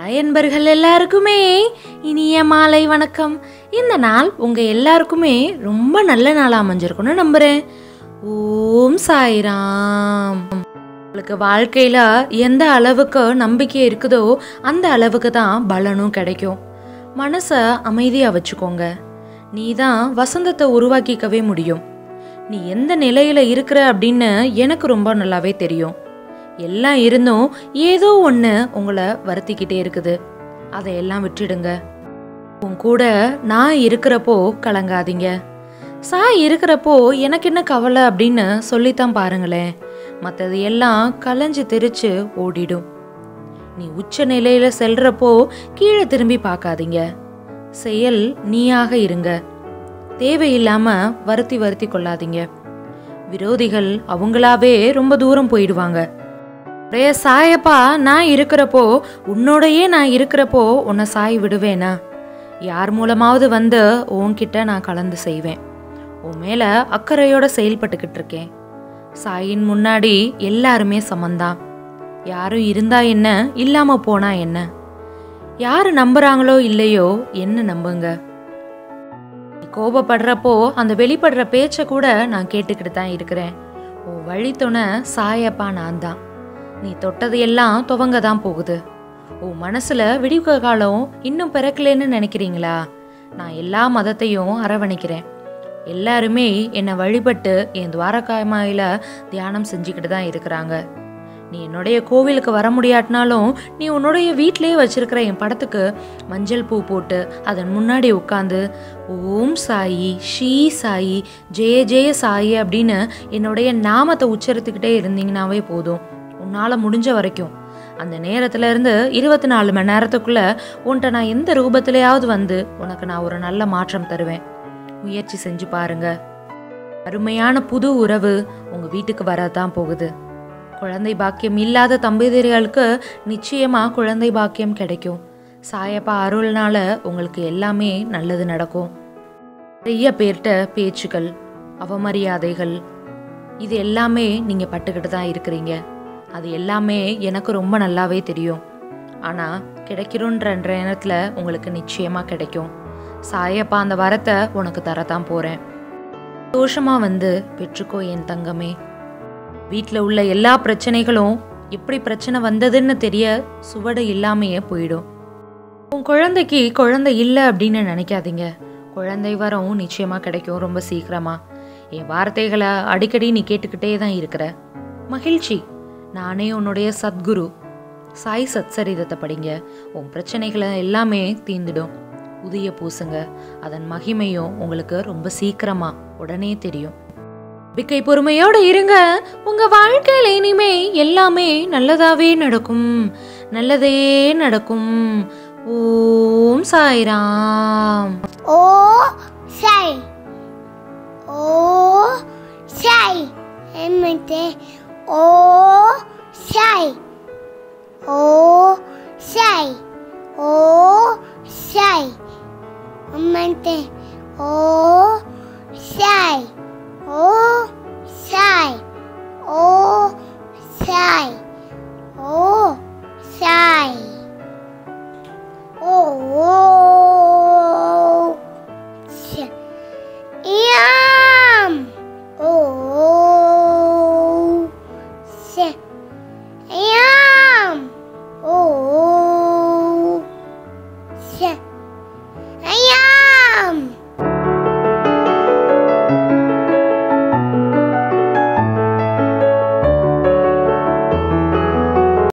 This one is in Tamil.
ஹாய் அன்பர்கள் எல்லாருக்குமே இனிய மாலை வணக்கம் இந்த நாள் உங்கள் எல்லாருக்குமே ரொம்ப நல்ல நாளாக அமைஞ்சிருக்கும்னு நம்புகிறேன் ஓம் சாய்ராம் உங்களுக்கு வாழ்க்கையில் எந்த அளவுக்கு நம்பிக்கை இருக்குதோ அந்த அளவுக்கு தான் பலனும் கிடைக்கும் மனசை அமைதியாக வச்சுக்கோங்க நீ தான் வசந்தத்தை உருவாக்கிக்கவே முடியும் நீ எந்த நிலையில் இருக்கிற அப்படின்னு எனக்கு ரொம்ப நல்லாவே தெரியும் எல்லாம் இருந்தும் ஏதோ ஒன்று உங்களை வருத்திக்கிட்டே இருக்குது அதையெல்லாம் விட்டுடுங்க உன் கூட நான் இருக்கிறப்போ கலங்காதீங்க சாய் இருக்கிறப்போ எனக்கு என்ன கவலை அப்படின்னு சொல்லித்தான் பாருங்களேன் மற்றது எல்லாம் கலைஞ்சு தெரிச்சு ஓடிடும் நீ உச்ச நிலையில செல்றப்போ கீழே திரும்பி பார்க்காதீங்க செயல் நீயாக இருங்க தேவையில்லாம வருத்தி வருத்தி கொள்ளாதீங்க விரோதிகள் அவங்களாவே ரொம்ப தூரம் போயிடுவாங்க ரே சாயப்பா நான் இருக்கிறப்போ உன்னோடையே நான் இருக்கிறப்போ உன்னை சாய் விடுவேனா யார் மூலமாவது வந்து உன்கிட்ட நான் கலந்து செய்வேன் உன் மேல அக்கறையோட செயல்பட்டுக்கிட்டு இருக்கேன் சாயின் முன்னாடி எல்லாருமே சமந்தான் யாரும் இருந்தா என்ன இல்லாம போனா என்ன யாரு நம்புறாங்களோ இல்லையோ என்ன நம்புங்க நீ கோபப்படுறப்போ அந்த வெளிப்படுற பேச்சை கூட நான் கேட்டுக்கிட்டு தான் இருக்கிறேன் உன் வழித்துணை சாயப்பா நான் தான் நீ தொட்டது எல்லாம் துவங்க தான் போகுது உன் மனசுல விடிவு காலம் இன்னும் பிறக்கலன்னு நினைக்கிறீங்களா நான் எல்லா மதத்தையும் அரவணைக்கிறேன் எல்லாருமே என்னை வழிபட்டு என் துவாரகாமாயில தியானம் செஞ்சுக்கிட்டு தான் இருக்கிறாங்க நீ என்னுடைய கோவிலுக்கு வர முடியாட்டினாலும் நீ உன்னுடைய வீட்டிலேயே வச்சிருக்கிற என் படத்துக்கு மஞ்சள் பூ போட்டு அதன் முன்னாடி உட்காந்து ஓம் சாயி ஷீ சாயி ஜெய ஜெய சாயி அப்படின்னு என்னுடைய நாமத்தை உச்சரித்துக்கிட்டே இருந்தீங்கன்னாவே போதும் உன்னால் முடிஞ்ச வரைக்கும் அந்த நேரத்துல இருந்து இருபத்தி நாலு மணி நேரத்துக்குள்ள உன்கிட்ட நான் எந்த ரூபத்திலேயாவது வந்து உனக்கு நான் ஒரு நல்ல மாற்றம் தருவேன் முயற்சி செஞ்சு பாருங்க அருமையான புது உறவு உங்க வீட்டுக்கு வரதான் போகுது குழந்தை பாக்கியம் இல்லாத தம்பதியர்களுக்கு நிச்சயமா குழந்தை பாக்கியம் கிடைக்கும் சாயப்பா அருள்னால உங்களுக்கு எல்லாமே நல்லது நடக்கும் நிறைய பேர்கிட்ட பேச்சுக்கள் அவமரியாதைகள் இது எல்லாமே நீங்க பட்டுக்கிட்டு தான் இருக்கிறீங்க அது எல்லாமே எனக்கு ரொம்ப நல்லாவே தெரியும் ஆனா கிடைக்கிறோன்ற நேரத்துல உங்களுக்கு நிச்சயமா கிடைக்கும் சாயப்பா அந்த வரத்தை உனக்கு தரத்தான் போறேன் சந்தோஷமா வந்து பெற்றுக்கோ என் தங்கமே வீட்டில் உள்ள எல்லா பிரச்சனைகளும் எப்படி பிரச்சனை வந்ததுன்னு தெரிய சுவடு இல்லாமையே போயிடும் உன் குழந்தைக்கு குழந்தை இல்லை அப்படின்னு நினைக்காதீங்க குழந்தை வரம் நிச்சயமா கிடைக்கும் ரொம்ப சீக்கிரமா என் வார்த்தைகளை அடிக்கடி நீ கேட்டுக்கிட்டே தான் இருக்கிற மகிழ்ச்சி நானே உன்னுடைய சத்குரு சாய் சத்சரிதத்தை படிங்க உன் பிரச்சனைகளை எல்லாமே தீந்துடும் உதிய பூசுங்க அதன் மகிமையும் உங்களுக்கு ரொம்ப சீக்கிரமா உடனே தெரியும் நம்பிக்கை பொறுமையோட இருங்க உங்க வாழ்க்கையில இனிமே எல்லாமே நல்லதாவே நடக்கும் நல்லதே நடக்கும் ஓம் சாய்ராம் ஓ சாய் ஓ சாய் எம்மத்தே ஓ சாய் ஓ சாய் ஓ சாய் எம்மத்தே ஓ சாய்